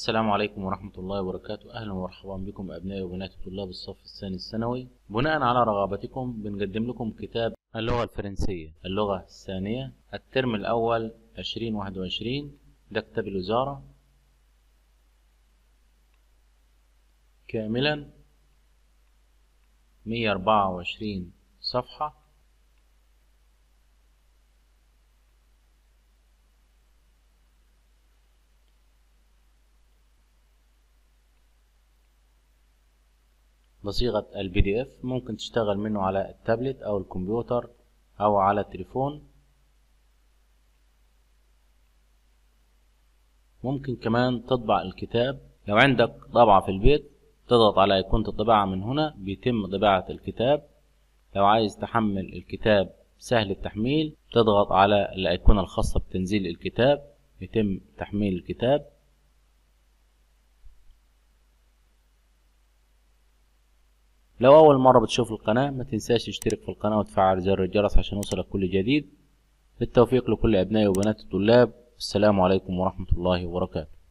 السلام عليكم ورحمة الله وبركاته أهلا ومرحبا بكم أبنائي وبنات طلاب الصف الثاني الثانوي بناء على رغبتكم بنقدم لكم كتاب اللغة الفرنسية اللغة الثانية الترم الأول 2021 ده كتاب الوزارة كاملا 124 صفحة بصيغة البي دي اف ممكن تشتغل منه على التابلت او الكمبيوتر او على التليفون ممكن كمان تطبع الكتاب لو عندك طبعة في البيت تضغط على ايقونة الطباعة من هنا بيتم طباعة الكتاب لو عايز تحمل الكتاب سهل التحميل تضغط على الايقونة الخاصة بتنزيل الكتاب يتم تحميل الكتاب لو أول مرة بتشوف القناة ما تنساش تشترك في القناة وتفعل زر الجرس عشان يوصلك كل جديد بالتوفيق لكل أبنائي وبنات الطلاب السلام عليكم ورحمة الله وبركاته